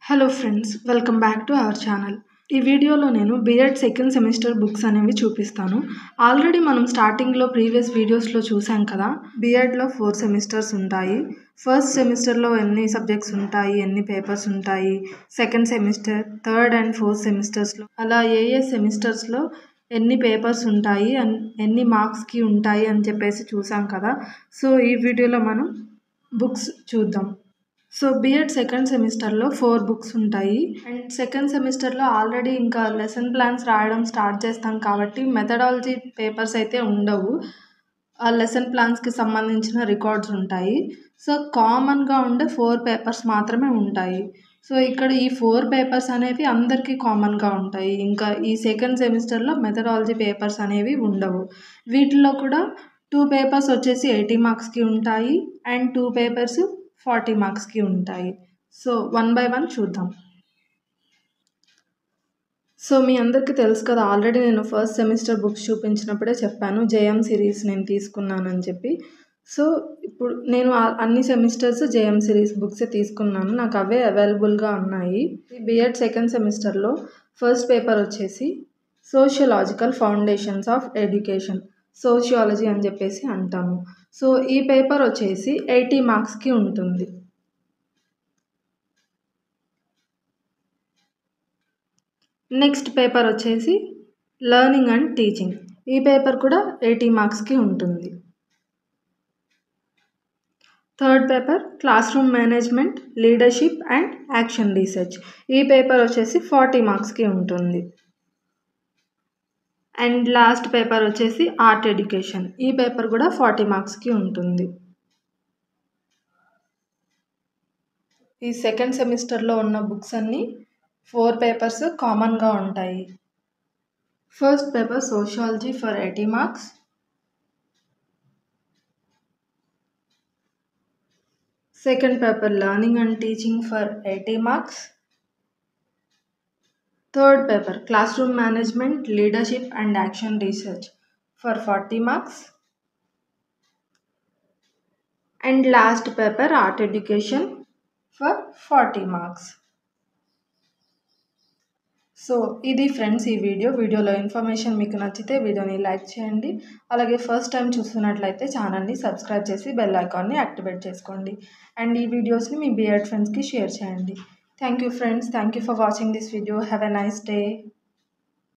hello friends welcome back to our channel ఈ వీడియోలో నేను బీఎడ్ సెకండ్ సెమిస్టర్ బుక్స్ అనేవి చూపిస్తాను ఆల్రెడీ మనం స్టార్టింగ్లో ప్రీవియస్ వీడియోస్లో చూసాం కదా బీఎడ్లో ఫోర్ సెమిస్టర్స్ ఉంటాయి ఫస్ట్ సెమిస్టర్లో ఎన్ని సబ్జెక్ట్స్ ఉంటాయి ఎన్ని పేపర్స్ ఉంటాయి second semester third and fourth సెమిస్టర్స్లో అలా ఏ ఏ సెమిస్టర్స్లో ఎన్ని పేపర్స్ ఉంటాయి అండ్ ఎన్ని మార్క్స్కి ఉంటాయి అని చెప్పేసి చూసాం కదా సో ఈ వీడియోలో మనం బుక్స్ చూద్దాం సో బీఎడ్ సెకండ్ సెమిస్టర్లో ఫోర్ బుక్స్ ఉంటాయి అండ్ సెకండ్ సెమిస్టర్లో ఆల్రెడీ ఇంకా లెసన్ ప్లాన్స్ రాయడం స్టార్ట్ చేస్తాం కాబట్టి మెథడాలజీ పేపర్స్ అయితే ఉండవు ఆ లెసన్ ప్లాన్స్కి సంబంధించిన రికార్డ్స్ ఉంటాయి సో కామన్గా ఉండే ఫోర్ పేపర్స్ మాత్రమే ఉంటాయి సో ఇక్కడ ఈ ఫోర్ పేపర్స్ అనేవి అందరికీ కామన్గా ఉంటాయి ఇంకా ఈ సెకండ్ సెమిస్టర్లో మెథడాలజీ పేపర్స్ అనేవి ఉండవు వీటిలో కూడా టూ పేపర్స్ వచ్చేసి ఎయిటీ మార్క్స్కి ఉంటాయి అండ్ టూ పేపర్స్ ఫార్టీ మార్క్స్కి ఉంటాయి సో వన్ బై వన్ చూద్దాం సో మీ అందరికీ తెలుసు కదా ఆల్రెడీ నేను ఫస్ట్ సెమిస్టర్ బుక్స్ చూపించినప్పుడే చెప్పాను జేఎం సిరీస్ నేను తీసుకున్నానని చెప్పి సో ఇప్పుడు నేను అన్ని సెమిస్టర్స్ జేఎం సిరీస్ బుక్స్ తీసుకున్నాను నాకు అవే అవైలబుల్గా ఉన్నాయి బిఎడ్ సెకండ్ సెమిస్టర్లో ఫస్ట్ పేపర్ వచ్చేసి sociological foundations of education sociology అని చెప్పేసి అంటాము సో ఈ పేపర్ వచ్చేసి ఎయిటీ మార్క్స్కి ఉంటుంది నెక్స్ట్ పేపర్ వచ్చేసి లెర్నింగ్ అండ్ టీచింగ్ ఈ పేపర్ కూడా ఎయిటీ మార్క్స్కి ఉంటుంది third paper classroom management leadership and action research ఈ పేపర్ వచ్చేసి ఫార్టీ మార్క్స్కి ఉంటుంది అండ్ లాస్ట్ పేపర్ వచ్చేసి ఆర్ట్ ఎడ్యుకేషన్ ఈ పేపర్ కూడా ఫార్టీ మార్క్స్కి ఉంటుంది ఈ సెకండ్ సెమిస్టర్లో ఉన్న బుక్స్ అన్నీ ఫోర్ పేపర్స్ కామన్గా ఉంటాయి first paper sociology for eighty marks second paper learning and teaching for eighty marks third paper classroom management leadership and action research for forty marks and last paper art education for forty marks so ఇది friends ఈ video వీడియోలో information మీకు నచ్చితే వీడియోని like చేయండి అలాగే first time చూస్తున్నట్లయితే ఛానల్ని సబ్స్క్రైబ్ చేసి బెల్ ఐకాన్ని యాక్టివేట్ చేసుకోండి అండ్ ఈ వీడియోస్ని మీ బియర్డ్ ఫ్రెండ్స్కి షేర్ చేయండి thank you friends thank you for watching this video have a nice day